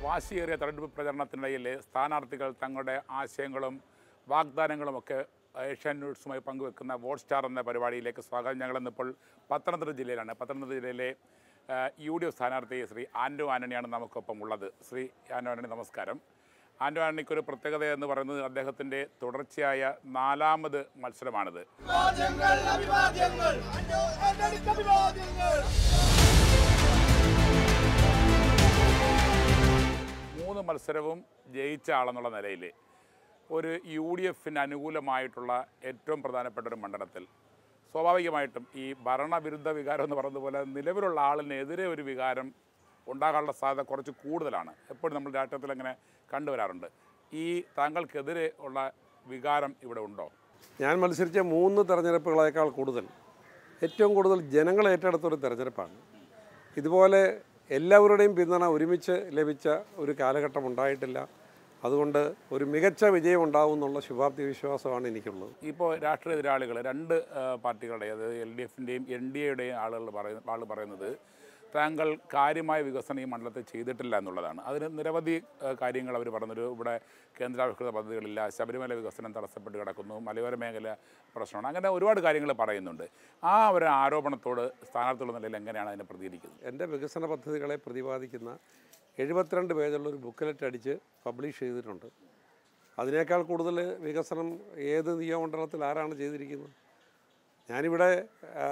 വാശിയേറിയ തെരഞ്ഞെടുപ്പ് പ്രചരണത്തിനിടയിൽ സ്ഥാനാർത്ഥികൾ തങ്ങളുടെ ആശയങ്ങളും വാഗ്ദാനങ്ങളുമൊക്കെ ഏഷ്യൻ ന്യൂസുമായി പങ്കുവെക്കുന്ന വോട്ട് സ്റ്റാർ എന്ന പരിപാടിയിലേക്ക് സ്വാഗതം ഞങ്ങളിന്നിപ്പോൾ പത്തനംതിട്ട ജില്ലയിലാണ് പത്തനംതിട്ട ജില്ലയിലെ ആ, യു ഡി എഫ് സ്ഥാനാർത്ഥി ശ്രീ ആൻഡോ ആന്റണിയാണ് നമുക്കൊപ്പം ഉള്ളത് ശ്രീ ആൻഡോ ആന്റണി നമസ്കാരം ആൻഡോ ആന്റണിക്കൊരു പ്രത്യേകത എന്ന് പറയുന്നത് അദ്ദേഹത്തിൻ്റെ തുടർച്ചയായ നാലാമത് മത്സരമാണിത് അഭിവാദ്യങ്ങൾ അഭിവാദ്യങ്ങൾ അന്റണിക്ക് അഭിവാദ്യങ്ങൾ മൂന്ന് മത്സരവും ജയിച്ച ആളെന്നുള്ള നിലയിൽ ഒരു യു ഡി എഫിന് അനുകൂലമായിട്ടുള്ള ഏറ്റവും പ്രധാനപ്പെട്ട ഒരു മണ്ഡലത്തിൽ സ്വാഭാവികമായിട്ടും ഈ ഭരണവിരുദ്ധ വികാരം എന്ന് പറയുന്നത് പോലെ നിലവിലുള്ള ആളിനെതിരെ ഒരു വികാരം ഉണ്ടാകാനുള്ള സാധ്യത കുറച്ച് കൂടുതലാണ് എപ്പോഴും നമ്മൾ രാഷ്ട്രീയത്തിൽ അങ്ങനെ കണ്ടുവരാറുണ്ട് ഈ താങ്കൾക്കെതിരെ ഉള്ള വികാരം ഇവിടെ ഉണ്ടോ ഞാൻ മത്സരിച്ച മൂന്ന് തെരഞ്ഞെടുപ്പുകളേക്കാൾ കൂടുതൽ ഏറ്റവും കൂടുതൽ ജനങ്ങൾ ഏറ്റെടുത്തൊരു തെരഞ്ഞെടുപ്പാണ് ഇതുപോലെ എല്ലാവരുടെയും പിന്തുണ ഒരുമിച്ച് ലഭിച്ച ഒരു കാലഘട്ടം ഉണ്ടായിട്ടില്ല അതുകൊണ്ട് ഒരു മികച്ച വിജയം ഉണ്ടാവും എന്നുള്ള ശുഭാപ്തി വിശ്വാസമാണ് എനിക്കുള്ളത് ഇപ്പോൾ രാഷ്ട്രീയ എതിരാളികൾ രണ്ട് ആ, പാർട്ടികളുടെ അതായത് എൽ ഡി എഫിൻ്റെയും എൻ ഡി എയുടെയും ആളുകൾ പറയുന്ന ആൾ പറയുന്നത് താങ്കൾ കാര്യമായ വികസനം ഈ മണ്ഡലത്തിൽ ചെയ്തിട്ടില്ല എന്നുള്ളതാണ് അതിന് നിരവധി ആ, കാര്യങ്ങൾ അവർ പറഞ്ഞൊരു ഇവിടെ കേന്ദ്രാവിഷ്കൃത പദ്ധതികളില്ല ശബരിമല വികസനം തടസ്സപ്പെട്ട് കിടക്കുന്നു മലയോര മേഖല പ്രശ്നമാണ് അങ്ങനെ ഒരുപാട് കാര്യങ്ങൾ പറയുന്നുണ്ട് ആ ഒരു ആരോപണത്തോട് സ്ഥാനാർത്ഥികളുടെ നിലയിൽ എങ്ങനെയാണ് അതിനെ പ്രതികരിക്കുന്നത് എൻ്റെ വികസന പദ്ധതികളെ പ്രതിപാദിക്കുന്ന എഴുപത്തിരണ്ട് പേജുള്ള ഒരു ബുക്കലെറ്റ് അടിച്ച് പബ്ലിഷ് ചെയ്തിട്ടുണ്ട് അതിനേക്കാൾ കൂടുതൽ വികസനം ഏത് നിയമമണ്ഡലത്തിൽ ആരാണ് ചെയ്തിരിക്കുന്നത് ഞാനിവിടെ ആ,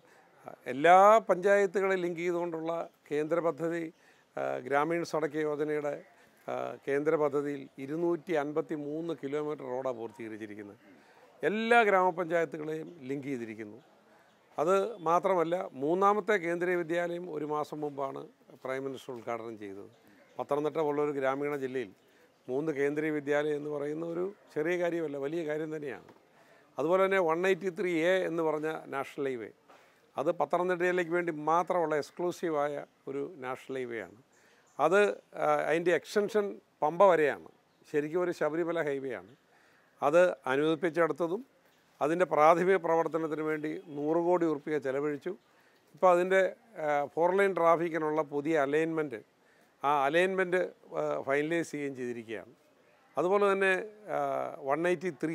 എല്ലാ പഞ്ചായത്തുകളെ ലിങ്ക് ചെയ്തുകൊണ്ടുള്ള കേന്ദ്ര പദ്ധതി ആ, ഗ്രാമീൺ സടക്ക് യോജനയുടെ ആ, കേന്ദ്ര പദ്ധതിയിൽ ഇരുന്നൂറ്റി അൻപത്തി മൂന്ന് കിലോമീറ്റർ റോഡാണ് പൂർത്തീകരിച്ചിരിക്കുന്നത് എല്ലാ ഗ്രാമപഞ്ചായത്തുകളെയും ലിങ്ക് ചെയ്തിരിക്കുന്നു അത് മാത്രമല്ല മൂന്നാമത്തെ കേന്ദ്രീയ വിദ്യാലയം ഒരു മാസം മുമ്പാണ് പ്രൈം മിനിസ്റ്റർ ഉദ്ഘാടനം ചെയ്തത് പത്തനംതിട്ട പോലൊരു ഗ്രാമീണ ജില്ലയിൽ മൂന്ന് കേന്ദ്രീയ വിദ്യാലയം എന്ന് പറയുന്ന ഒരു ചെറിയ കാര്യമല്ല വലിയ കാര്യം തന്നെയാണ് അതുപോലെ തന്നെ വൺ എയ്റ്റി ത്രീ എ എന്ന് പറഞ്ഞ നാഷണൽ ഹൈവേ അത് പത്തനംതിട്ടയിലേക്ക് വേണ്ടി മാത്രമുള്ള എക്സ്ക്ലൂസീവായ ഒരു നാഷണൽ ഹൈവേ ആണ് അത് ആ, അതിൻ്റെ എക്സ്റ്റൻഷൻ പമ്പ വരെയാണ് ശരിക്കും ഒരു ശബരിമല ഹൈവേ ആണ് അത് അനുവദിപ്പിച്ചെടുത്തതും അതിൻ്റെ പ്രാഥമിക പ്രവർത്തനത്തിന് വേണ്ടി നൂറ് കോടി ഉറുപ്പിക ചെലവഴിച്ചു ഇപ്പോൾ അതിൻ്റെ ഫോർ ലൈൻ ട്രാഫിക്കിനുള്ള പുതിയ അലൈൻമെൻറ്റ് ആ അലൈൻമെൻറ്റ് ഫൈനലൈസ് ചെയ്യുകയും ചെയ്തിരിക്കുകയാണ് അതുപോലെ തന്നെ വൺ എയ്റ്റി ത്രീ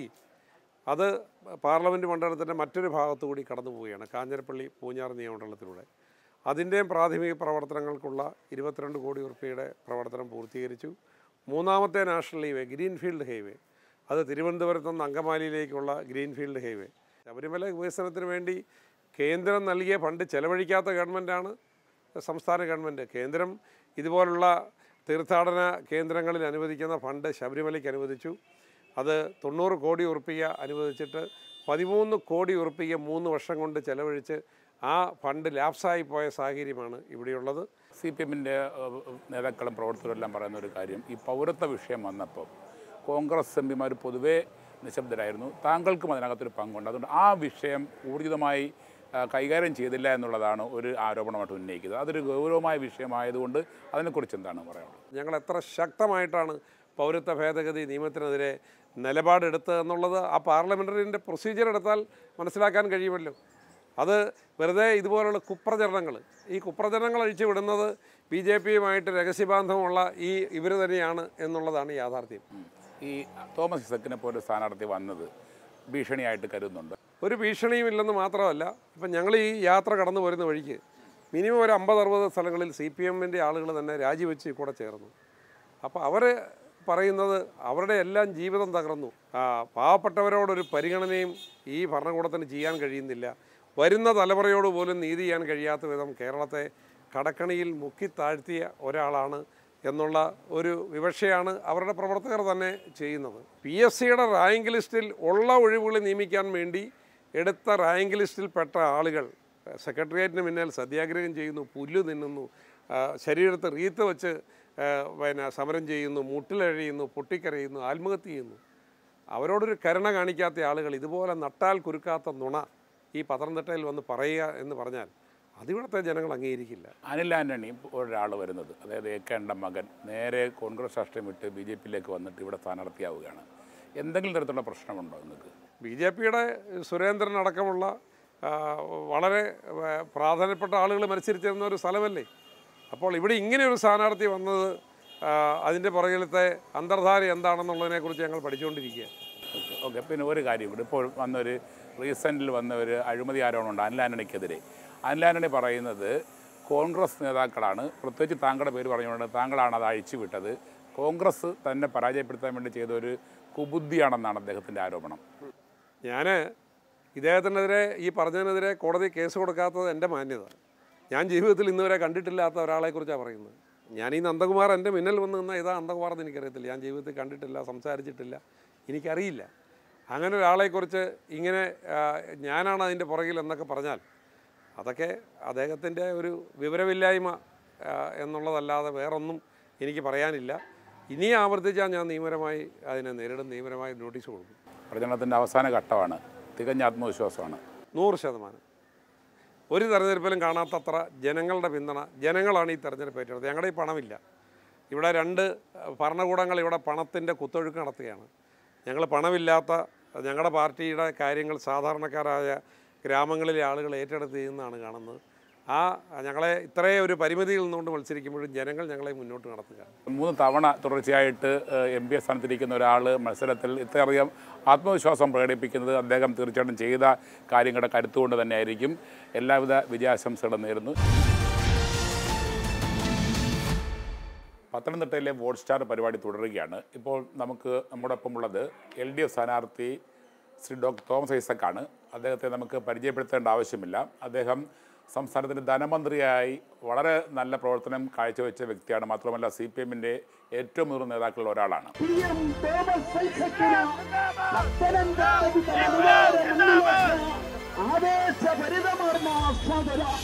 അത് പാർലമെൻറ്റ് മണ്ഡലത്തിൻ്റെ മറ്റൊരു ഭാഗത്തു കൂടി കടന്നു പോവുകയാണ് കാഞ്ഞിരപ്പള്ളി പൂഞ്ഞാർ നിയമമണ്ഡലത്തിലൂടെ അതിൻ്റെയും പ്രാഥമിക പ്രവർത്തനങ്ങൾക്കുള്ള ഇരുപത്തിരണ്ട് കോടി ഉറുപ്പിയുടെ പ്രവർത്തനം പൂർത്തീകരിച്ചു മൂന്നാമത്തെ നാഷണൽ ഹൈവേ ഗ്രീൻഫീൽഡ് ഹൈവേ അത് തിരുവനന്തപുരത്ത് നിന്ന് അങ്കമാലിയിലേക്കുള്ള ഗ്രീൻഫീൽഡ് ഹൈവേ ശബരിമല വികസനത്തിന് വേണ്ടി കേന്ദ്രം നൽകിയ ഫണ്ട് ചെലവഴിക്കാത്ത ഗവൺമെൻറ്റാണ് സംസ്ഥാന ഗവൺമെൻറ് കേന്ദ്രം ഇതുപോലുള്ള തീർത്ഥാടന കേന്ദ്രങ്ങളിൽ അനുവദിക്കുന്ന ഫണ്ട് ശബരിമലയ്ക്ക് അനുവദിച്ചു അത് തൊണ്ണൂറ് കോടി ഉറുപ്പിക അനുവദിച്ചിട്ട് പതിമൂന്ന് കോടി ഉറുപ്പിക മൂന്ന് വർഷം കൊണ്ട് ചെലവഴിച്ച് ആ ഫണ്ട് ലാപ്സായി പോയ സാഹചര്യമാണ് ഇവിടെയുള്ളത് സി പി എമ്മിൻ്റെ നേതാക്കളും പ്രവർത്തകരും എല്ലാം പറയുന്ന ഒരു കാര്യം ഈ പൗരത്വ വിഷയം വന്നപ്പോൾ കോൺഗ്രസ് എം പിമാർ പൊതുവേ നിശബ്ദരായിരുന്നു താങ്കൾക്കും അതിനകത്തൊരു പങ്കുണ്ട് അതുകൊണ്ട് ആ വിഷയം ഊർജിതമായി ആ, കൈകാര്യം ചെയ്തില്ല എന്നുള്ളതാണ് ഒരു ആരോപണമായിട്ട് ഉന്നയിക്കുന്നത് അതൊരു ഗൗരവമായ വിഷയമായതുകൊണ്ട് അതിനെക്കുറിച്ച് എന്താണ് പറയാനുള്ളത് ഞങ്ങൾ എത്ര ശക്തമായിട്ടാണ് പൗരത്വ ഭേദഗതി നിയമത്തിനെതിരെ നിലപാടെടുത്തത് എന്നുള്ളത് ആ പാർലമെൻ്ററിൻ്റെ പ്രൊസീജിയർ എടുത്താൽ മനസ്സിലാക്കാൻ കഴിയുമല്ലോ അത് വെറുതെ ഇതുപോലുള്ള കുപ്രചരണങ്ങൾ ഈ കുപ്രചരണങ്ങൾ അഴിച്ചു വിടുന്നത് ബി ജെ പിയുമായിട്ട് രഹസ്യബാന്ധമുള്ള ഈ ഇവർ തന്നെയാണ് എന്നുള്ളതാണ് യാഥാർത്ഥ്യം ഈ തോമസ് ഇസക്കിനെ പോലെ സ്ഥാനാർത്ഥി വന്നത് ഭീഷണിയായിട്ട് കരുതുന്നുണ്ട് ഒരു ഭീഷണിയും ഇല്ലെന്ന് മാത്രമല്ല ഇപ്പം ഞങ്ങൾ ഈ യാത്ര കടന്നു വരുന്ന വഴിക്ക് മിനിമം ഒരു അമ്പത് അറുപത് സ്ഥലങ്ങളിൽ സി പി എമ്മിൻ്റെ ആളുകൾ തന്നെ രാജിവെച്ച് കൂടെ ചേർന്നു അപ്പോൾ അവർ പറയുന്നത് അവരുടെ എല്ലാം ജീവിതം തകർന്നു ആ, പാവപ്പെട്ടവരോടൊരു പരിഗണനയും ഈ ഭരണകൂടത്തിന് ചെയ്യാൻ കഴിയുന്നില്ല വരുന്ന തലമുറയോട് പോലും നീതി ചെയ്യാൻ കഴിയാത്ത വിധം കേരളത്തെ കടക്കണിയിൽ മുക്കി താഴ്ത്തിയ ഒരാളാണ് എന്നുള്ള ഒരു വിവക്ഷയാണ് അവരുടെ പ്രവർത്തകർ തന്നെ ചെയ്യുന്നത് പി എസ് സിയുടെ റാങ്ക് ലിസ്റ്റിൽ ഉള്ള ഒഴിവുകൾ നിയമിക്കാൻ വേണ്ടി എടുത്ത റാങ്ക് ലിസ്റ്റിൽ പെട്ട ആളുകൾ സെക്രട്ടേറിയറ്റിന് മുന്നിൽ സത്യാഗ്രഹം ചെയ്യുന്നു പുല്ല് തിന്നുന്നു ആ, ശരീരത്ത് റീത്ത് വെച്ച് ആ, പിന്നെ സമരം ചെയ്യുന്നു മുട്ടിലഴിയുന്നു പൊട്ടിക്കരയുന്നു ആത്മഹത്യ ചെയ്യുന്നു അവരോടൊരു കരുണ കാണിക്കാത്ത ആളുകൾ ഇതുപോലെ നട്ടാൽ കുരുക്കാത്ത നുണ ഈ പത്തനംതിട്ടയിൽ വന്ന് പറയുക എന്ന് പറഞ്ഞാൽ അതിവിടുത്തെ ജനങ്ങൾ അംഗീകരിക്കില്ല അനിൽ ആൻ്റണി ഒരാൾ വരുന്നത് അതായത് എ കെ മകൻ നേരെ കോൺഗ്രസ് രാഷ്ട്രീയം വിട്ട് ബി ജെ പിയിലേക്ക് വന്നിട്ട് ഇവിടെ സ്ഥാനാർത്ഥിയാവുകയാണ് എന്തെങ്കിലും തരത്തിലുള്ള പ്രശ്നമുണ്ടോ നിങ്ങൾക്ക് ബി ജെ പിയുടെ സുരേന്ദ്രൻ അടക്കമുള്ള ആ, വളരെ ആ, പ്രാധാന്യപ്പെട്ട ആളുകൾ മത്സരിച്ചിരുന്ന ഒരു സ്ഥലമല്ലേ അപ്പോൾ ഇവിടെ ഇങ്ങനെ ഒരു സ്ഥാനാർത്ഥി വന്നത് ആ, അതിൻ്റെ പുറകിലത്തെ അന്തർധാര എന്താണെന്നുള്ളതിനെക്കുറിച്ച് ഞങ്ങൾ പഠിച്ചുകൊണ്ടിരിക്കുക ഓക്കെ പിന്നെ ഒരു കാര്യം കൂടി ഇപ്പോൾ വന്നൊരു റീസെൻറ്റിൽ വന്ന ഒരു അഴിമതി ആരോപണമുണ്ട് അനിൽ ആന്റണിക്കെതിരെ അനിൽ ആന്റണി പറയുന്നത് കോൺഗ്രസ് നേതാക്കളാണ് പ്രത്യേകിച്ച് താങ്കളുടെ പേര് പറഞ്ഞുകൊണ്ട് താങ്കളാണ് അത് അഴിച്ചു വിട്ടത് കോൺഗ്രസ് തന്നെ പരാജയപ്പെടുത്താൻ വേണ്ടി ചെയ്ത ഒരു കുബുദ്ധിയാണെന്നാണ് അദ്ദേഹത്തിൻ്റെ ആരോപണം ഞാൻ ഇദ്ദേഹത്തിനെതിരെ ഈ പറഞ്ഞതിനെതിരെ കോടതി കേസ് കൊടുക്കാത്തത് എൻ്റെ മാന്യത ഞാൻ ജീവിതത്തിൽ ഇന്നുവരെ കണ്ടിട്ടില്ലാത്ത ഒരാളെക്കുറിച്ചാണ് പറയുന്നത് ഞാൻ ഈ നന്ദകുമാർ എൻ്റെ മുന്നിൽ വന്ന് നിന്ന ഇതാ നന്ദകുമാർ എന്ന് എനിക്കറിയത്തില്ല ഞാൻ ജീവിതത്തിൽ കണ്ടിട്ടില്ല സംസാരിച്ചിട്ടില്ല എനിക്കറിയില്ല അങ്ങനെ ഒരാളെക്കുറിച്ച് ഇങ്ങനെ ആ, ഞാനാണ് അതിൻ്റെ പുറകിൽ എന്നൊക്കെ പറഞ്ഞാൽ അതൊക്കെ അദ്ദേഹത്തിൻ്റെ ഒരു വിവരമില്ലായ്മ ആ, എന്നുള്ളതല്ലാതെ വേറൊന്നും എനിക്ക് പറയാനില്ല ഇനി ആവർത്തിച്ചാൽ ഞാൻ നിയമപരമായി അതിനെ നേരിടും നിയമപരമായി നോട്ടീസ് കൊടുക്കും പ്രചരണത്തിൻ്റെ അവസാന ഘട്ടമാണ് തികഞ്ഞ ആത്മവിശ്വാസമാണ് നൂറ് ശതമാനം ഒരു തെരഞ്ഞെടുപ്പിലും കാണാത്തത്ര ജനങ്ങളുടെ പിന്തുണ ജനങ്ങളാണ് ഈ തെരഞ്ഞെടുപ്പ് ഏറ്റെടുത്തത് ഞങ്ങളുടെ ഈ പണമില്ല ഇവിടെ രണ്ട് ഭരണകൂടങ്ങൾ ഇവിടെ പണത്തിൻ്റെ കുത്തൊഴുക്ക് നടത്തുകയാണ് ഞങ്ങൾ പണമില്ലാത്ത ഞങ്ങളുടെ പാർട്ടിയുടെ കാര്യങ്ങൾ സാധാരണക്കാരായ ഗ്രാമങ്ങളിലെ ആളുകൾ ഏറ്റെടുത്ത് ചെയ്യുന്നതാണ് കാണുന്നത് ആ ഞങ്ങളെ ഇത്രയും ഒരു പരിമിതിയിൽ നിന്നുകൊണ്ട് മത്സരിക്കുമ്പോഴും ജനങ്ങൾ ഞങ്ങളെ മുന്നോട്ട് നടത്തുക മൂന്ന് തവണ തുടർച്ചയായിട്ട് എം പി എ സ്ഥാനത്തിരിക്കുന്ന ഒരാൾ മത്സരത്തിൽ ഇത്രയധികം ആത്മവിശ്വാസം പ്രകടിപ്പിക്കുന്നത് അദ്ദേഹം തീർച്ചയായിട്ടും ചെയ്ത കാര്യങ്ങളുടെ കരുത്തുകൊണ്ട് തന്നെയായിരിക്കും എല്ലാവിധ വിജയാശംസകളും നേരുന്നു പത്തനംതിട്ടയിലെ വോട്ട് സ്റ്റാർ പരിപാടി തുടരുകയാണ് ഇപ്പോൾ നമുക്ക് നമ്മോടൊപ്പം ഉള്ളത് എൽ ഡി എഫ് സ്ഥാനാർത്ഥി ശ്രീ ഡോക്ടർ തോമസ് ഐസക്കാണ് അദ്ദേഹത്തെ നമുക്ക് പരിചയപ്പെടുത്തേണ്ട ആവശ്യമില്ല അദ്ദേഹം സംസ്ഥാനത്തിൻ്റെ ധനമന്ത്രിയായി വളരെ നല്ല പ്രവർത്തനം കാഴ്ചവെച്ച വ്യക്തിയാണ് മാത്രമല്ല സി പി എമ്മിൻ്റെ ഏറ്റവും മുതിർന്ന നേതാക്കളിൽ ഒരാളാണ് പി എം തോമസ് ഐസക്കിന് പത്തനംതിട്ട ജനതയുടെ ആവേശഭരിതമാർന്ന സ്വാഗതം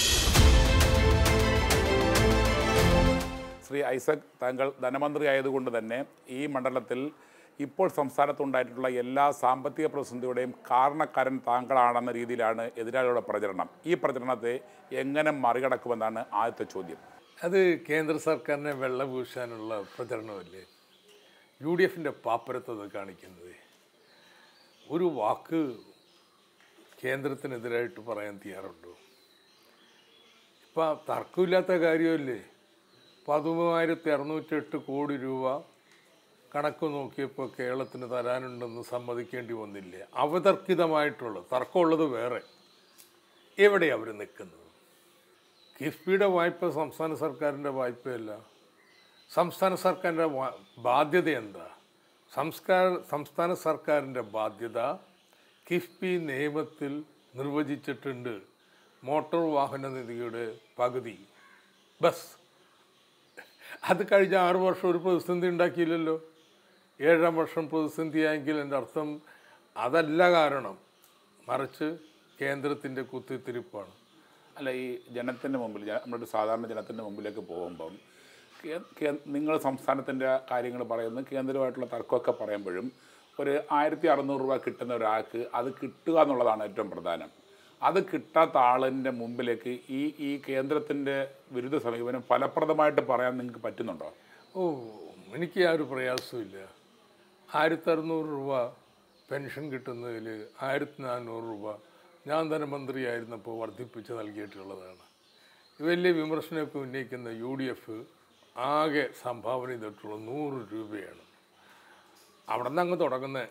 ശ്രീ ഐസക് താങ്കൾ ധനമന്ത്രി ആയതുകൊണ്ട് തന്നെ ഈ മണ്ഡലത്തിൽ ഇപ്പോൾ സംസ്ഥാനത്തുണ്ടായിട്ടുള്ള എല്ലാ സാമ്പത്തിക പ്രതിസന്ധിയുടെയും കാരണക്കാരൻ താങ്കളാണെന്ന രീതിയിലാണ് എതിരാളികളുടെ പ്രചരണം ഈ പ്രചരണത്തെ എങ്ങനെ മറികടക്കുമെന്നാണ് ആദ്യത്തെ ചോദ്യം അത് കേന്ദ്ര സർക്കാരിനെ വെള്ളപൂശാനുള്ള പ്രചരണമല്ലേ യു ഡി എഫിൻ്റെ പാപ്പരത്തത് കാണിക്കുന്നത് ഒരു വാക്ക് കേന്ദ്രത്തിനെതിരായിട്ട് പറയാൻ തയ്യാറുണ്ടോ ഇപ്പം തർക്കമില്ലാത്ത കാര്യമല്ലേ പതിമൂവായിരത്തി അറുന്നൂറ്റെട്ട് കോടി രൂപ കണക്ക് നോക്കിയപ്പോൾ കേരളത്തിന് തരാനുണ്ടെന്ന് സമ്മതിക്കേണ്ടി വന്നില്ലേ അവതർക്കിതമായിട്ടുള്ള തർക്കമുള്ളത് വേറെ എവിടെയാണ് അവർ നിൽക്കുന്നത് കിഫ്ബിയുടെ വായ്പ സംസ്ഥാന സർക്കാരിൻ്റെ വായ്പയല്ല സംസ്ഥാന സർക്കാരിൻ്റെ വാ- ബാധ്യത എന്താ സംസ്കാര സംസ്ഥാന സർക്കാരിൻ്റെ ബാധ്യത കിഫ്ബി നിയമത്തിൽ നിർവചിച്ചിട്ടുണ്ട് മോട്ടോർ വാഹന നിധിയുടെ പകുതി ബസ് അത് കഴിഞ്ഞ ആറ് വർഷം ഒരു പ്രതിസന്ധി ഉണ്ടാക്കിയില്ലല്ലോ ഏഴാം വർഷം പ്രതിസന്ധിയായെങ്കിൽ എൻ്റെ അർത്ഥം അതല്ല കാരണം മറിച്ച് കേന്ദ്രത്തിൻ്റെ കുത്തിത്തിരിപ്പാണ് അല്ല ഈ ജനത്തിൻ്റെ മുമ്പിൽ ജന- നമ്മുടെ ഒരു സാധാരണ ജനത്തിൻ്റെ മുമ്പിലേക്ക് പോകുമ്പം കേ- കേ- നിങ്ങൾ സംസ്ഥാനത്തിൻ്റെ കാര്യങ്ങൾ പറയുന്നു കേന്ദ്രമായിട്ടുള്ള തർക്കമൊക്കെ പറയുമ്പോഴും ഒരു ആയിരത്തി അറുന്നൂറ് രൂപ കിട്ടുന്ന ഒരാൾക്ക് അത് കിട്ടുക എന്നുള്ളതാണ് ഏറ്റവും പ്രധാനം അത് കിട്ടാത്ത ആളിൻ്റെ മുമ്പിലേക്ക് ഈ ഈ കേന്ദ്രത്തിൻ്റെ വിരുദ്ധ സമീപനം ഫലപ്രദമായിട്ട് പറയാൻ നിങ്ങൾക്ക് പറ്റുന്നുണ്ടോ ഓ എനിക്ക് ആ ഒരു പ്രയാസമില്ല ആയിരത്തി അറുന്നൂറ് രൂപ പെൻഷൻ കിട്ടുന്നതിൽ ആയിരത്തി നാനൂറ് രൂപ ഞാൻ ധനമന്ത്രിയായിരുന്നപ്പോൾ വർദ്ധിപ്പിച്ച് നൽകിയിട്ടുള്ളതാണ് വലിയ വിമർശനമൊക്കെ ഉന്നയിക്കുന്ന യു ഡി എഫ് ആകെ സംഭാവന ചെയ്തിട്ടുള്ള നൂറ് രൂപയാണ് അവിടെ നിന്ന് അങ്ങ് തുടങ്ങുന്നത്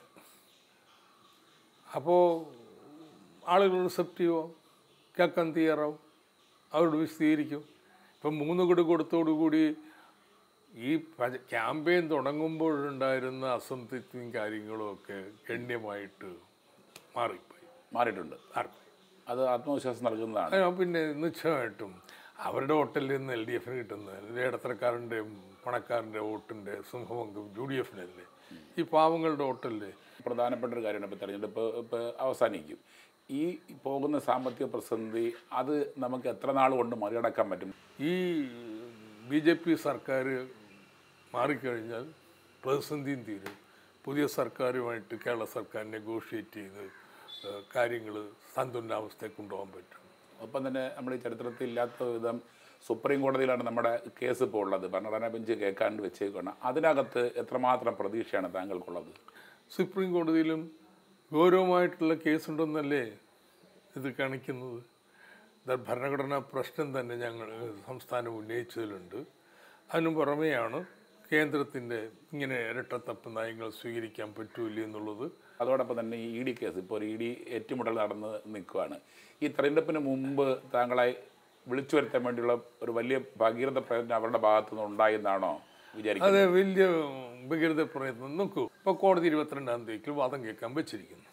അപ്പോൾ ആളുകൾ റിസപ്റ്റീവോ കേൾക്കാൻ തയ്യാറാവും അവരോട് വിശദീകരിക്കും ഇപ്പം മൂന്ന് കൊടി കൊടുത്തോടുകൂടി ഈ പ- ക്യാമ്പയിൻ തുടങ്ങുമ്പോഴുണ്ടായിരുന്ന അസംതൃപ്തിയും കാര്യങ്ങളും ഒക്കെ ഗണ്യമായിട്ട് മാറിപ്പോയി മാറിയിട്ടുണ്ട് മാറിപ്പോയി അത് ആത്മവിശ്വാസം നൽകുന്നതാണ് ആ, പിന്നെ നിശ്ചയമായിട്ടും അവരുടെ വോട്ടലിൽ നിന്ന് എൽ ഡി എഫിന് കിട്ടുന്നത് ഇടത്തരക്കാരൻ്റെയും പണക്കാരൻ്റെ വോട്ടിൻ്റെ സിംഹഭംഗം യു ഡി എഫിനല്ലേ ഈ പാവങ്ങളുടെ വോട്ടല്ലേ പ്രധാനപ്പെട്ട ഒരു കാര്യമാണ് ഇപ്പോൾ തെരഞ്ഞെടുപ്പ് ഇപ്പോൾ അവസാനിക്കും ഈ പോകുന്ന സാമ്പത്തിക പ്രതിസന്ധി അത് നമുക്ക് എത്ര നാൾ കൊണ്ട് മറികടക്കാൻ പറ്റും ഈ ബി ജെ പി സർക്കാർ മാറിക്കഴിഞ്ഞാൽ പ്രതിസന്ധിയും തീരും പുതിയ സർക്കാരുമായിട്ട് കേരള സർക്കാർ നെഗോഷിയേറ്റ് ചെയ്ത് കാര്യങ്ങൾ സന്തുലനാവസ്ഥയെ കൊണ്ടുപോകാൻ പറ്റും ഒപ്പം തന്നെ നമ്മുടെ ഈ ചരിത്രത്തിൽ ഇല്ലാത്ത വിധം സുപ്രീം കോടതിയിലാണ് നമ്മുടെ കേസ് ഇപ്പോൾ ഉള്ളത് ഭരണഘടനാ ബെഞ്ച് കേൾക്കാണ്ട് വെച്ചേക്കാണ് അതിനകത്ത് എത്രമാത്രം പ്രതീക്ഷയാണ് താങ്കൾക്കുള്ളത് സുപ്രീം കോടതിയിലും ഗൗരവമായിട്ടുള്ള കേസുണ്ടെന്നല്ലേ ഇത് കാണിക്കുന്നത് ഇത് ഭരണഘടനാ പ്രശ്നം തന്നെ ഞങ്ങൾ സംസ്ഥാനം ഉന്നയിച്ചതിലുണ്ട് അതിനു പുറമെയാണ് കേന്ദ്രത്തിൻ്റെ ഇങ്ങനെ ഇരട്ടത്തപ്പ് നയങ്ങൾ സ്വീകരിക്കാൻ പറ്റൂല എന്നുള്ളത് അതോടൊപ്പം തന്നെ ഈ ഇ ഡി കേസ് ഇപ്പോൾ ഒരു ഇ ഡി ഏറ്റുമുട്ടൽ നടന്ന് നിൽക്കുകയാണ് ഈ തെരഞ്ഞെടുപ്പിന് മുമ്പ് താങ്കളെ വിളിച്ചു വരുത്താൻ വേണ്ടിയുള്ള ഒരു വലിയ ഭഗീരഥ പ്രയത്നം അവരുടെ ഭാഗത്തു നിന്ന് ഉണ്ടായെന്നാണോ വിചാരിക്കുന്നത് അത് വലിയ ഭഗീരഥ പ്രയത്നം നോക്കൂ ഇപ്പോൾ കോടതി ഇരുപത്തിരണ്ടാം തീയതിക്ക് വാദം കേൾക്കാൻ വെച്ചിരിക്കുന്നു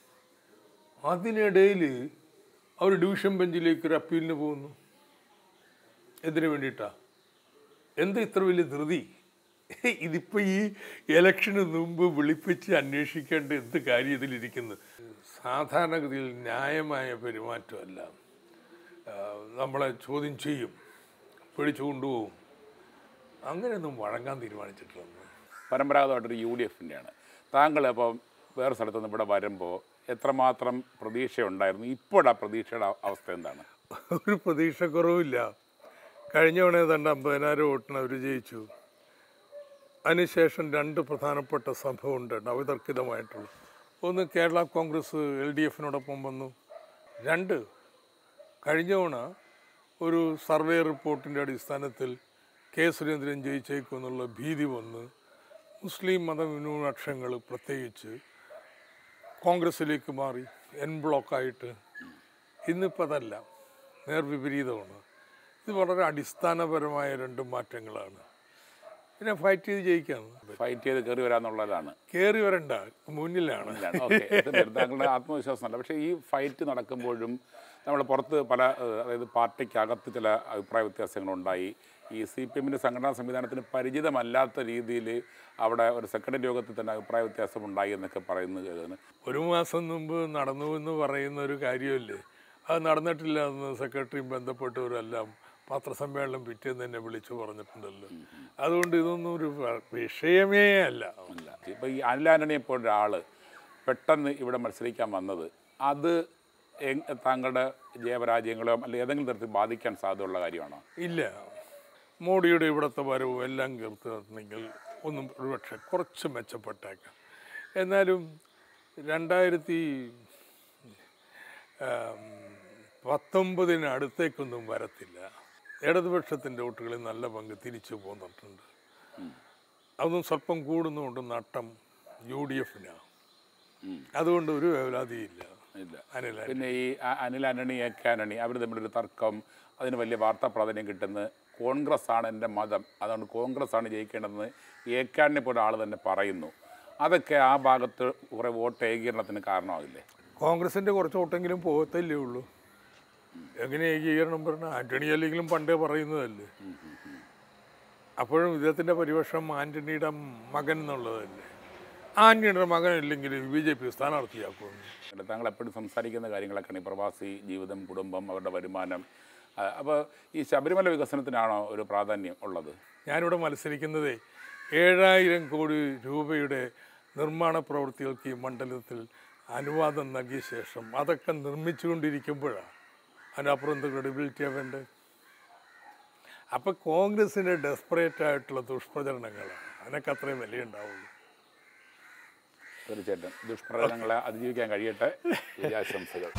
അതിനിടയിൽ അവർ ഡിവിഷൻ ബെഞ്ചിലേക്ക് ഒരു അപ്പീലിന് പോകുന്നു എന്തിനു വേണ്ടിയിട്ടാ എന്താ ഇത്ര വലിയ ധൃതി ഇതിപ്പോൾ ഈ ഇലക്ഷന് മുമ്പ് വിളിപ്പിച്ച് അന്വേഷിക്കേണ്ട എന്ത് കാര്യം ഇതിലിരിക്കുന്നു സാധാരണഗതിയിൽ ന്യായമായ പെരുമാറ്റമല്ല ആ, നമ്മളെ ചോദ്യം ചെയ്യും പിടിച്ചു കൊണ്ടുപോകും അങ്ങനെയൊന്നും വഴങ്ങാൻ തീരുമാനിച്ചിട്ടില്ല പരമ്പരാഗതമായിട്ടൊരു യു ഡി എഫിൻ്റെയാണ് താങ്കൾ അപ്പം വേറെ സ്ഥലത്ത് നിന്ന് ഇവിടെ വരുമ്പോൾ എത്രമാത്രം പ്രതീക്ഷയുണ്ടായിരുന്നു ഇപ്പോഴാ പ്രതീക്ഷയുടെ അവ- അവസ്ഥ എന്താണ് ഒരു പ്രതീക്ഷക്കുറവില്ല കഴിഞ്ഞ തവണ ഏതാണ്ട് അമ്പതിനായിരം വോട്ടിന് അവർ ജയിച്ചു അതിനുശേഷം രണ്ട് പ്രധാനപ്പെട്ട സംഭവം ഉണ്ട് നവതർക്കിതമായിട്ടുള്ള ഒന്ന് കേരള കോൺഗ്രസ് എൽ ഡി എഫിനോടൊപ്പം വന്നു രണ്ട് കഴിഞ്ഞ തവണ ഒരു സർവേ റിപ്പോർട്ടിൻ്റെ അടിസ്ഥാനത്തിൽ കെ സുരേന്ദ്രൻ ജയിച്ചേക്കുമെന്നുള്ള ഭീതി വന്ന് മുസ്ലിം മതന്യൂനപക്ഷങ്ങൾ പ്രത്യേകിച്ച് കോൺഗ്രസ്സിലേക്ക് മാറി എൻ ബ്ലോക്കായിട്ട് ഇന്നിപ്പോൾ അതല്ല നേർവിപരീതമാണ് ഇത് വളരെ അടിസ്ഥാനപരമായ രണ്ട് മാറ്റങ്ങളാണ് പിന്നെ ഫൈറ്റ് ചെയ്ത് ജയിക്കാം ഫൈറ്റ് ചെയ്ത് കയറി വരാന്നുള്ളതാണ് കയറി വരണ്ട മുന്നിലാണ് ഓക്കെ താങ്കളുടെ ആത്മവിശ്വാസമല്ല പക്ഷേ ഈ ഫൈറ്റ് നടക്കുമ്പോഴും നമ്മൾ പുറത്ത് പല ഏഹ്, അതായത് പാർട്ടിക്കകത്ത് ചില അഭിപ്രായ വ്യത്യാസങ്ങളുണ്ടായി ഈ സി പി എമ്മിൻ്റെ സംഘടനാ സംവിധാനത്തിന് പരിചിതമല്ലാത്ത രീതിയിൽ അവിടെ ഒരു സെക്രട്ടറി യോഗത്തിൽ തന്നെ അഭിപ്രായ വ്യത്യാസം ഉണ്ടായി എന്നൊക്കെ പറയുന്നത് കേൾക്കുന്നു ഒരു മാസം മുമ്പ് നടന്നു എന്ന് പറയുന്ന ഒരു കാര്യമല്ലേ അത് നടന്നിട്ടില്ല എന്ന് സെക്രട്ടറിയും ബന്ധപ്പെട്ടവരെല്ലാം പത്രസമ്മേളനം പിറ്റേന്ന് തന്നെ വിളിച്ചു പറഞ്ഞിട്ടുണ്ടല്ലോ അതുകൊണ്ട് ഇതൊന്നും ഒരു വ- വിഷയമേ അല്ല ഇല്ല ഇപ്പോൾ ഈ അനിൽ ആന്റണിയെ പോലെ ഒരാൾ പെട്ടെന്ന് ഇവിടെ മത്സരിക്കാൻ വന്നത് അത് എങ്- താങ്കളുടെ ജയപരാജയങ്ങളോ അല്ലെങ്കിൽ ഏതെങ്കിലും തരത്തിൽ ബാധിക്കാൻ സാധ്യതയുള്ള കാര്യമാണോ ഇല്ല മോഡിയുടെ ഇവിടുത്തെ വരവും എല്ലാം ചേർത്തിട്ടുണ്ടെങ്കിൽ ഒന്നും ഒരുപക്ഷെ കുറച്ച് മെച്ചപ്പെട്ടേക്കാം എന്നാലും രണ്ടായിരത്തി ആം, പത്തൊമ്പതിന് അടുത്തേക്കൊന്നും വരത്തില്ല ഇടതുപക്ഷത്തിൻ്റെ വോട്ടുകളിൽ നല്ല പങ്ക് തിരിച്ചു പോന്നിട്ടുണ്ട് അതൊന്നും സ്വല്പം കൂടുന്നുണ്ട് നട്ടം യു ഡി എഫിനാണ് അതുകൊണ്ട് ഒരു വേവലാതിയില്ല ഇല്ല അനില പിന്നെ ഈ അ- അനിൽ ആന്റണി എ കെ ആന്റണി അവർ തമ്മിലൊരു തർക്കം അതിന് വലിയ വാർത്താ പ്രാധാന്യം കിട്ടുന്നത് കോൺഗ്രസ് ആണ് എൻ്റെ മതം അതുകൊണ്ട് കോൺഗ്രസ് ആണ് ജയിക്കേണ്ടതെന്ന് എ കെ ആന്റണി പോലെ ആൾ തന്നെ പറയുന്നു അതൊക്കെ ആ ഭാഗത്ത് കുറേ വോട്ട് ഏകീകരണത്തിന് കാരണമാകില്ലേ കോൺഗ്രസിന്റെ കുറച്ച് വോട്ടെങ്കിലും പോകത്തല്ലേ ഉള്ളൂ എങ്ങനെ ഏകീകരണം പറഞ്ഞ ആന്റണി അല്ലെങ്കിലും പണ്ടേ പറയുന്നതല്ലേ അപ്പോഴും ഇദ്ദേഹത്തിന്റെ പരിപക്ഷം ആന്റണിയുടെ മകൻ എന്നുള്ളതല്ലേ ആന്റണിയുടെ മകൻ ഇല്ലെങ്കിൽ ബി ജെ പി സ്ഥാനാർത്ഥിയാക്കുമെന്ന് അല്ല, താങ്കൾ എപ്പോഴും സംസാരിക്കുന്ന കാര്യങ്ങളൊക്കെയാണ് ഈ പ്രവാസി ജീവിതം കുടുംബം അവരുടെ വരുമാനം അപ്പോൾ ഈ ശബരിമല വികസനത്തിനാണോ ഒരു പ്രാധാന്യം ഉള്ളത് ഞാനിവിടെ മത്സരിക്കുന്നതേ ഏഴായിരം കോടി രൂപയുടെ നിർമ്മാണ പ്രവൃത്തികൾക്ക് ഈ മണ്ഡലത്തിൽ അനുവാദം നൽകിയ ശേഷം അതൊക്കെ നിർമ്മിച്ചുകൊണ്ടിരിക്കുമ്പോഴാണ് അതിനപ്പുറം എന്ത് ക്രെഡിബിലിറ്റിയാണ് വേണ്ടത് അപ്പം കോൺഗ്രസിൻ്റെ ഡെസ്പറേറ്റ് ആയിട്ടുള്ള ദുഷ്പ്രചരണങ്ങളാണ് അതിനൊക്കെ അത്രയും വിലയുണ്ടാവുള്ളൂ തീർച്ചയായിട്ടും ദുഷ്പ്രചരണങ്ങളെ അതിജീവിക്കാൻ കഴിയട്ടെ വിജയാശംസകൾ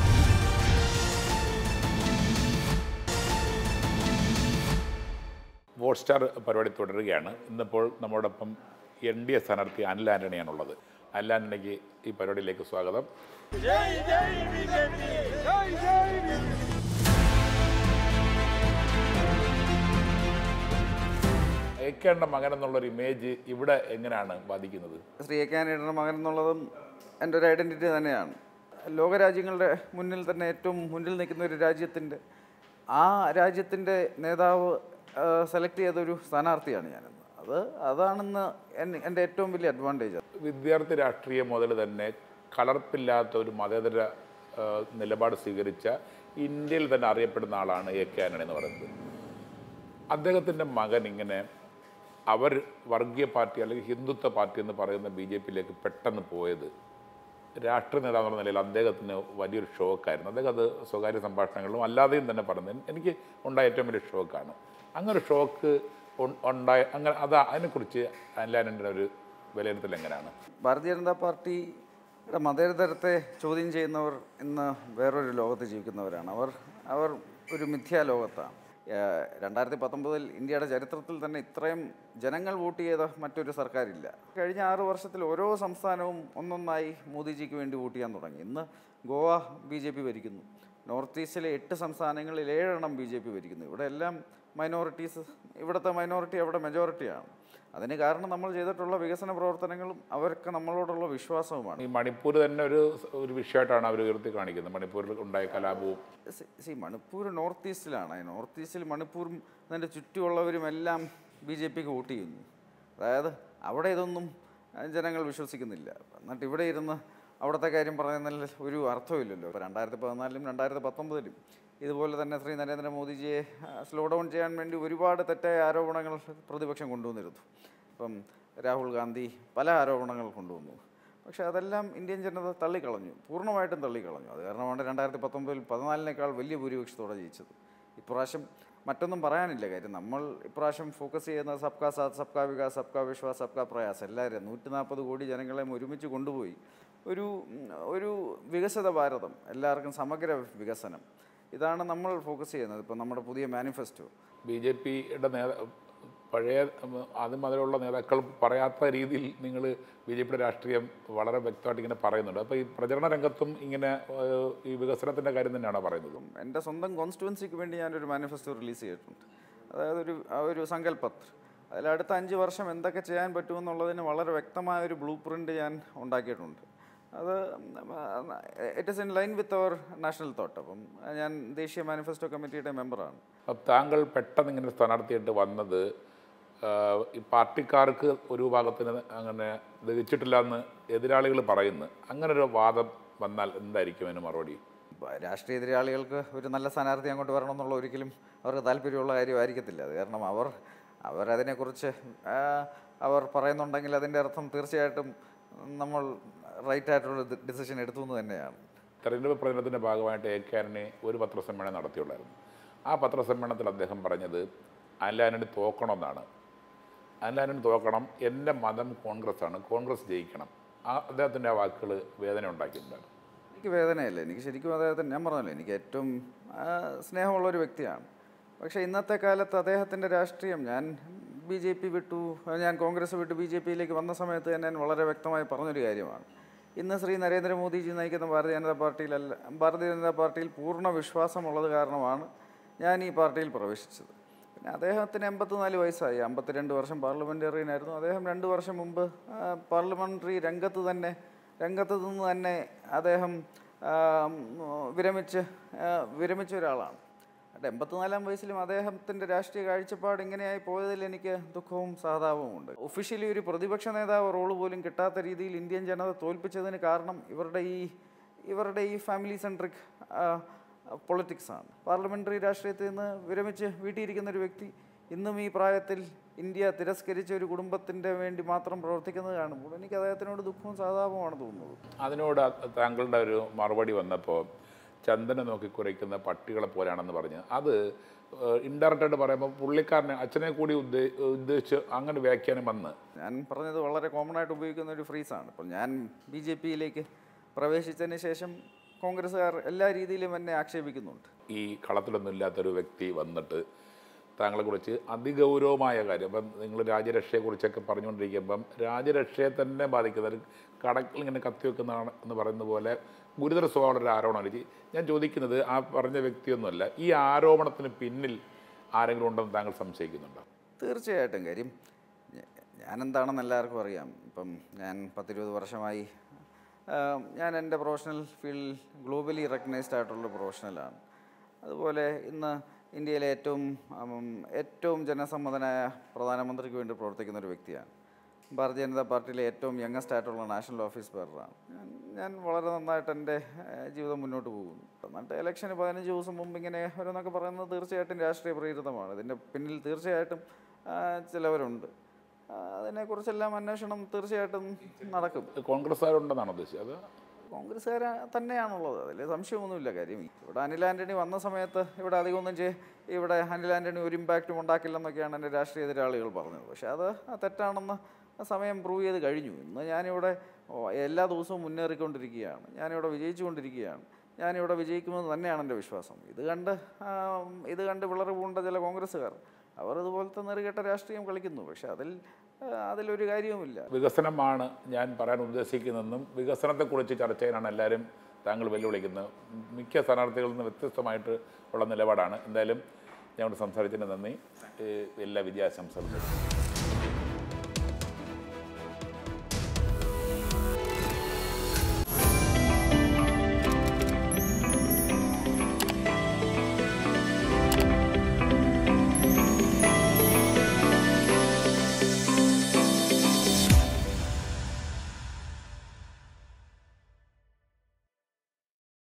വോട്ട് സ്റ്റാർ പരിപാടി തുടരുകയാണ് ഇന്നിപ്പോൾ നമ്മോടൊപ്പം എൻ ഡി എ സ്ഥാനാർത്ഥി അനിൽ ആന്റണിയാണുള്ളത് അനിൽ ആന്റണിക്ക് ഈ പരിപാടിയിലേക്ക് സ്വാഗതം ഏക്കേണ്ട മകൻ എന്നുള്ളൊരു ഇമേജ് ഇവിടെ എങ്ങനെയാണ് ബാധിക്കുന്നത് ശ്രീ എ കാനഡയുടെ മകൻ എന്നുള്ളതും എൻ്റെ ഒരു ഐഡൻറ്റിറ്റി തന്നെയാണ് ലോകരാജ്യങ്ങളുടെ മുന്നിൽ തന്നെ ഏറ്റവും മുന്നിൽ നിൽക്കുന്ന ഒരു രാജ്യത്തിൻ്റെ ആ രാജ്യത്തിൻ്റെ നേതാവ് സെലക്ട് ചെയ്തൊരു സ്ഥാനാർത്ഥിയാണ് ഞാനെന്ന് അത് അതാണെന്ന് എൻ- എൻ്റെ ഏറ്റവും വലിയ അഡ്വാൻറ്റേജ് വിദ്യാർത്ഥി രാഷ്ട്രീയം മുതൽ തന്നെ കലർപ്പില്ലാത്ത ഒരു മതേതര ആ, നിലപാട് സ്വീകരിച്ച ഇന്ത്യയിൽ തന്നെ അറിയപ്പെടുന്ന ആളാണ് എ കെ ആന്റണി എന്ന് പറയുന്നത് അദ്ദേഹത്തിൻ്റെ മകൻ ഇങ്ങനെ അവർ വർഗീയ പാർട്ടി അല്ലെങ്കിൽ ഹിന്ദുത്വ പാർട്ടി എന്ന് പറയുന്ന ബി ജെ പിയിലേക്ക് പെട്ടെന്ന് പോയത് രാഷ്ട്രീയ നേതാവ് എന്ന നിലയിൽ അദ്ദേഹത്തിന് വലിയൊരു ഷോക്കായിരുന്നു അദ്ദേഹം അത് സ്വകാര്യ സംഭാഷണങ്ങളിലും അല്ലാതെയും തന്നെ പറഞ്ഞത് എനിക്ക് ഉണ്ടായ ഏറ്റവും വലിയ ഷോക്കാണ് അങ്ങനെ ഒരു ഷോക്ക് ഉൺ- ഉണ്ടായ അങ്ങനെ അത് അതിനെക്കുറിച്ച് അനിലാനൻ്റെ ഒരു വിലയിരുത്തൽ എങ്ങനെയാണ് ഭാരതീയ ജനതാ പാർട്ടിയുടെ മതേതരത്തെ ചോദ്യം ചെയ്യുന്നവർ ഇന്ന് വേറൊരു ലോകത്ത് ജീവിക്കുന്നവരാണ് അവർ അവർ ഒരു മിഥ്യാ ലോകത്താണ് ഏഹ്, രണ്ടായിരത്തി പത്തൊമ്പതിൽ ഇന്ത്യയുടെ ചരിത്രത്തിൽ തന്നെ ഇത്രയും ജനങ്ങൾ വോട്ട് ചെയ്ത മറ്റൊരു സർക്കാരില്ല കഴിഞ്ഞ ആറ് വർഷത്തിൽ ഓരോ സംസ്ഥാനവും ഒന്നൊന്നായി മോദിജിക്ക് വേണ്ടി വോട്ട് ചെയ്യാൻ തുടങ്ങി ഇന്ന് ഗോവ ബി ജെ പി ഭരിക്കുന്നു നോർത്ത് ഈസ്റ്റിലെ എട്ട് സംസ്ഥാനങ്ങളിൽ ഏഴെണ്ണം ബി ജെ പി ഭരിക്കുന്നു ഇവിടെ എല്ലാം മൈനോറിറ്റീസ് ഇവിടുത്തെ മൈനോറിറ്റി അവിടെ മെജോറിറ്റിയാണ് അതിന് കാരണം നമ്മൾ ചെയ്തിട്ടുള്ള വികസന പ്രവർത്തനങ്ങളും അവർക്ക് നമ്മളോടുള്ള വിശ്വാസവുമാണ് ഈ മണിപ്പൂർ തന്നെ ഒരു ഒരു വിഷയമായിട്ടാണ് അവർ ഉയർത്തി കാണിക്കുന്നത് മണിപ്പൂരിൽ ഉണ്ടായ കലാപവും സി മണിപ്പൂർ നോർത്ത് ഈസ്റ്റിലാണ് നോർത്ത് ഈസ്റ്റിൽ മണിപ്പൂരും അതിൻ്റെ ചുറ്റുമുള്ളവരും എല്ലാം ബി ജെ പിക്ക് വോട്ട് ചെയ്യുന്നു അതായത് അവിടെ ഇതൊന്നും അഹ്, ജനങ്ങൾ വിശ്വസിക്കുന്നില്ല എന്നിട്ട് ഇവിടെ ഇരുന്ന് അവിടുത്തെ കാര്യം പറയുന്നതിൽ ഒരു അർത്ഥമില്ലല്ലോ ഇപ്പോൾ രണ്ടായിരത്തി പതിനാലിലും രണ്ടായിരത്തി പത്തൊമ്പതിലും ഇതുപോലെ തന്നെ ശ്രീ നരേന്ദ്രമോദിജിയെ സ്ലോ ഡൗൺ ചെയ്യാൻ വേണ്ടി ഒരുപാട് തെറ്റായ ആരോപണങ്ങൾ പ്രതിപക്ഷം കൊണ്ടുവന്നിരുന്നു ഇപ്പം രാഹുൽ ഗാന്ധി പല ആരോപണങ്ങൾ കൊണ്ടുവന്നു പക്ഷേ അതെല്ലാം ഇന്ത്യൻ ജനത തള്ളിക്കളഞ്ഞു പൂർണ്ണമായിട്ടും തള്ളിക്കളഞ്ഞു അത് കാരണമാണ് രണ്ടായിരത്തി പത്തൊമ്പതിൽ പതിനാലിനേക്കാൾ വലിയ ഭൂരിപക്ഷത്തോടെ ജയിച്ചത് ഇപ്രാവശ്യം മറ്റൊന്നും പറയാനില്ല കാര്യം നമ്മൾ ഇപ്രാവശ്യം ഫോക്കസ് ചെയ്യുന്നത് സബ്കാ സാത്ത് സബ്കാ വികാസ് സബ്കാ വിശ്വാസ് സബ്കാ പ്രയാസ് എല്ലാവരും നൂറ്റി നാൽപ്പത് കോടി ജനങ്ങളെ ഒരുമിച്ച് കൊണ്ടുപോയി ഒരു ഉം, ഒരു വികസിത ഭാരതം എല്ലാവർക്കും സമഗ്ര വികസനം ഇതാണ് നമ്മൾ ഫോക്കസ് ചെയ്യുന്നത് ഇപ്പം നമ്മുടെ പുതിയ മാനിഫെസ്റ്റോ ബി ജെ പിയുടെ നേതാ പഴയ ഉം, ആദ്യം മുതലുള്ള നേതാക്കൾ പറയാത്ത രീതിയിൽ നിങ്ങൾ ബി ജെ പിയുടെ രാഷ്ട്രീയം വളരെ വ്യക്തമായിട്ട് ഇങ്ങനെ പറയുന്നുണ്ട് അപ്പോൾ ഈ പ്രചരണ രംഗത്തും ഇങ്ങനെ ഏഹ്, ഈ വികസനത്തിൻ്റെ കാര്യം തന്നെയാണോ പറയുന്നത് എൻ്റെ സ്വന്തം കോൺസ്റ്റിറ്റ്യുവൻസിക്ക് വേണ്ടി ഞാനൊരു മാനിഫെസ്റ്റോ റിലീസ് ചെയ്തിട്ടുണ്ട് അതായത് ഒരു ആ ഒരു സങ്കല്പത്ര അതിൽ അടുത്ത അഞ്ച് വർഷം എന്തൊക്കെ ചെയ്യാൻ പറ്റുമെന്നുള്ളതിന് വളരെ വ്യക്തമായ ഒരു ബ്ലൂ പ്രിൻ്റ് ഞാൻ ഉണ്ടാക്കിയിട്ടുണ്ട് അത് it is in line with our national thought അപ്പം ഞാൻ ദേശീയ മാനിഫെസ്റ്റോ കമ്മിറ്റിയുടെ മെമ്പറാണ് അപ്പോൾ താങ്കൾ പെട്ടെന്ന് ഇങ്ങനെ സ്ഥാനാർത്ഥിയായിട്ട് വന്നത് ആഹ്, ഈ പാർട്ടിക്കാർക്ക് ഒരു ഭാഗത്തിന് അങ്ങനെ ദഹിച്ചിട്ടില്ല എന്ന് എതിരാളികൾ പറയുന്നു അങ്ങനെ ഒരു വാദം വന്നാൽ എന്തായിരിക്കും അതിന് മറുപടി ബ- രാഷ്ട്രീയ എതിരാളികൾക്ക് ഒരു നല്ല സ്ഥാനാർത്ഥി അങ്ങോട്ട് വരണം എന്നുള്ള ഒരിക്കലും അവർക്ക് താല്പര്യമുള്ള കാര്യമായിരിക്കത്തില്ല അത് കാരണം അവർ അവരതിനെക്കുറിച്ച് ആ, അവർ പറയുന്നുണ്ടെങ്കിൽ അതിൻ്റെ അർത്ഥം തീർച്ചയായിട്ടും നമ്മൾ റൈറ്റ് ആയിട്ടുള്ള ഡിസിഷൻ എടുത്തു എന്ന് തന്നെയാണ് തെരഞ്ഞെടുപ്പ് പ്രചരണത്തിൻ്റെ ഭാഗമായിട്ട് എ കെ ആന്റണി ഒരു പത്രസമ്മേളനം നടത്തിയുള്ളായിരുന്നു ആ പത്രസമ്മേളനത്തിൽ അദ്ദേഹം പറഞ്ഞത് അനിലാനണി തോക്കണമെന്നാണ് അനിലാനണി തോക്കണം എൻ്റെ മതം കോൺഗ്രസ് ആണ് കോൺഗ്രസ് ജയിക്കണം ആ അദ്ദേഹത്തിൻ്റെ ആ വാക്കുകൾ വേദന ഉണ്ടാക്കിയിട്ടുണ്ടായിരുന്നു എനിക്ക് വേദനയല്ല എനിക്ക് ശരിക്കും അദ്ദേഹത്തിന് ഞാൻ പറഞ്ഞല്ലോ എനിക്ക് ഏറ്റവും ആ, സ്നേഹമുള്ള ഒരു വ്യക്തിയാണ് പക്ഷേ ഇന്നത്തെ കാലത്ത് അദ്ദേഹത്തിൻ്റെ രാഷ്ട്രീയം ഞാൻ ബി ജെ പി വിട്ടു ഞാൻ കോൺഗ്രസ് വിട്ട് ബി ജെ പിയിലേക്ക് വന്ന സമയത്ത് തന്നെ ഞാൻ വളരെ വ്യക്തമായി പറഞ്ഞൊരു കാര്യമാണ് ഇന്ന് ശ്രീ നരേന്ദ്രമോദിജി നയിക്കുന്ന ഭാരതീയ ജനതാ പാർട്ടിയിലല്ല ഭാരതീയ ജനതാ പാർട്ടിയിൽ പൂർണ്ണ വിശ്വാസമുള്ളത് കാരണമാണ് ഞാൻ ഈ പാർട്ടിയിൽ പ്രവേശിച്ചത് പിന്നെ അദ്ദേഹത്തിന് എൺപത്തിനാല് വയസ്സായി അമ്പത്തിരണ്ട് വർഷം പാർലമെൻറ്റേറിയനായിരുന്നു അദ്ദേഹം രണ്ട് വർഷം മുമ്പ് ആ, പാർലമെൻ്ററി രംഗത്ത് തന്നെ രംഗത്ത് നിന്ന് തന്നെ അദ്ദേഹം ആ, ഉം, വിരമിച്ച് ആ, വിരമിച്ച ഒരാളാണ് എന്നിട്ട് എൺപത്തിനാലാം വയസ്സിലും അദ്ദേഹത്തിൻ്റെ രാഷ്ട്രീയ കാഴ്ചപ്പാട് ഇങ്ങനെയായി പോയതിൽ എനിക്ക് ദുഃഖവും സഹതാപവും ഉണ്ട് ഒഫീഷ്യലി ഒരു പ്രതിപക്ഷ നേതാവ് റോള് പോലും കിട്ടാത്ത രീതിയിൽ ഇന്ത്യൻ ജനത തോൽപ്പിച്ചതിന് കാരണം ഇവരുടെ ഈ ഇവരുടെ ഈ ഫാമിലി സെൻട്രിക് പൊളിറ്റിക്സാണ് പാർലമെൻ്ററി രാഷ്ട്രീയത്തിൽ നിന്ന് വിരമിച്ച് വീട്ടിയിരിക്കുന്ന ഒരു വ്യക്തി ഇന്നും ഈ പ്രായത്തിൽ ഇന്ത്യ തിരസ്കരിച്ച ഒരു കുടുംബത്തിൻ്റെ വേണ്ടി മാത്രം പ്രവർത്തിക്കുന്നത് കാണുമ്പോൾ എനിക്ക് അദ്ദേഹത്തിനോട് ദുഃഖവും സഹതാപവുമാണ് തോന്നുന്നത് അതിനോട് താങ്കളുടെ ഒരു മറുപടി വന്നപ്പോൾ ചന്ദനം നോക്കി കുരയ്ക്കുന്ന പട്ടികളെ പോലെയാണെന്ന് പറഞ്ഞ് അത് ഇൻഡയറക്റ്റായിട്ട് പറയുമ്പോൾ പുള്ളിക്കാരനെ അച്ഛനെ കൂടി ഉദ്ദേ ഉദ്ദേശിച്ച് അങ്ങനെ വ്യാഖ്യാനം വന്ന് ഞാൻ പറഞ്ഞത് വളരെ കോമൺ ആയിട്ട് ഉപയോഗിക്കുന്ന ഒരു ഫ്രീസാണ് ഇപ്പോൾ ഞാൻ ബി ജെ പിയിലേക്ക് പ്രവേശിച്ചതിന് ശേഷം കോൺഗ്രസ്സുകാർ എല്ലാ രീതിയിലും എന്നെ ആക്ഷേപിക്കുന്നുണ്ട് ഈ കളത്തിലൊന്നും ഇല്ലാത്തൊരു വ്യക്തി വന്നിട്ട് താങ്കളെക്കുറിച്ച് അതിഗൗരവമായ കാര്യം അപ്പം നിങ്ങൾ രാജ്യരക്ഷയെക്കുറിച്ചൊക്കെ പറഞ്ഞുകൊണ്ടിരിക്കുമ്പം രാജ്യരക്ഷയെ തന്നെ ബാധിക്കുന്ന ഒരു കടക്കിൽ ഇങ്ങനെ കത്തിവെക്കുന്നതാണ് എന്ന് പറയുന്ന പോലെ ഗുരുതര സ്വഭാവമുള്ള ഒരു ആരോപണമാണ് ഞാൻ ചോദിക്കുന്നത് ആ പറഞ്ഞ വ്യക്തിയൊന്നുമല്ല ഈ ആരോപണത്തിന് പിന്നിൽ ആരെങ്കിലും ഉണ്ടെന്ന് താങ്കൾ സംശയിക്കുന്നുണ്ടോ തീർച്ചയായിട്ടും കാര്യം ഞ- ഞാനെന്താണെന്ന് എല്ലാവർക്കും അറിയാം ഇപ്പം ഞാൻ പത്തിരുപത് വർഷമായി ആ, ഞാൻ എൻ്റെ പ്രൊഫഷണൽ ഫീൽഡിൽ ഗ്ലോബലി റെക്കഗ്നൈസ്ഡ് ആയിട്ടുള്ള പ്രൊഫഷണലാണ് അതുപോലെ ഇന്ന് ഇന്ത്യയിലെ ഏറ്റവും ഉം, ഏറ്റവും ജനസമ്മതനായ പ്രധാനമന്ത്രിക്ക് വേണ്ടി പ്രവർത്തിക്കുന്ന ഒരു വ്യക്തിയാണ് ഭാരതീയ ജനതാ പാർട്ടിയിലെ ഏറ്റവും യങ്ങസ്റ്റ് ആയിട്ടുള്ള നാഷണൽ ഓഫീസ് ബെയറാണ് ഞാൻ ഞാൻ വളരെ നന്നായിട്ട് എൻ്റെ ഏഹ്, ജീവിതം മുന്നോട്ട് പോകുന്നു എന്നിട്ട് ഇലക്ഷന് പതിനഞ്ച് ദിവസം മുമ്പ് ഇങ്ങനെ ഓരോന്നൊക്കെ പറയുന്നത് തീർച്ചയായിട്ടും രാഷ്ട്രീയ പ്രേരിതമാണ് ഇതിൻ്റെ പിന്നിൽ തീർച്ചയായിട്ടും ആ, ചിലവരുണ്ട് ആ, അതിനെക്കുറിച്ചെല്ലാം അന്വേഷണം തീർച്ചയായിട്ടും നടക്കും കോൺഗ്രസ്സുകാരുണ്ടെന്നാണ് ഉദ്ദേശിച്ചത് അത് കോൺഗ്രസ്സുകാർ തന്നെയാണുള്ളത് അതിൽ സംശയമൊന്നുമില്ല കാര്യം ഇവിടെ അനിൽ ആൻ്റണി വന്ന സമയത്ത് ഇവിടെ അധികമൊന്നും ചെയ് ഇവിടെ അനിൽ ആൻ്റണി ഒരു ഇമ്പാക്റ്റും ഉണ്ടാക്കില്ലെന്നൊക്കെയാണ് എൻ്റെ രാഷ്ട്രീയ എതിരാളികൾ പറഞ്ഞത് പക്ഷേ അത് തെറ്റാണെന്ന് ആ സമയം പ്രൂവ് ചെയ്ത് കഴിഞ്ഞു ഇന്ന് ഞാനിവിടെ ഓ, എല്ലാ ദിവസവും മുന്നേറിക്കൊണ്ടിരിക്കുകയാണ് ഞാനിവിടെ വിജയിച്ചുകൊണ്ടിരിക്കുകയാണ് ഞാനിവിടെ വിജയിക്കുമെന്ന് തന്നെയാണ് എൻ്റെ വിശ്വാസം ഇത് കണ്ട് ആ, ഇത് കണ്ട് വിളറ് പൂണ്ട ചില കോൺഗ്രസ്സുകാർ അവർ ഇതുപോലത്തെ നെറുകെട്ട രാഷ്ട്രീയം കളിക്കുന്നു പക്ഷെ അതിൽ ആ, അതിലൊരു കാര്യവുമില്ല വികസനമാണ് ഞാൻ പറയാൻ ഉദ്ദേശിക്കുന്നതെന്നും വികസനത്തെക്കുറിച്ച് ചർച്ച ചെയ്യാനാണ് എല്ലാവരും താങ്കൾ വെല്ലുവിളിക്കുന്നത് മിക്ക സ്ഥാനാർത്ഥികളിൽ നിന്ന് വ്യത്യസ്തമായിട്ട് ഉള്ള നിലപാടാണ് എന്തായാലും ഞങ്ങളോട് സംസാരിച്ചതിന് നന്ദി ഏഹ് എല്ലാ വിജയാശംസകളും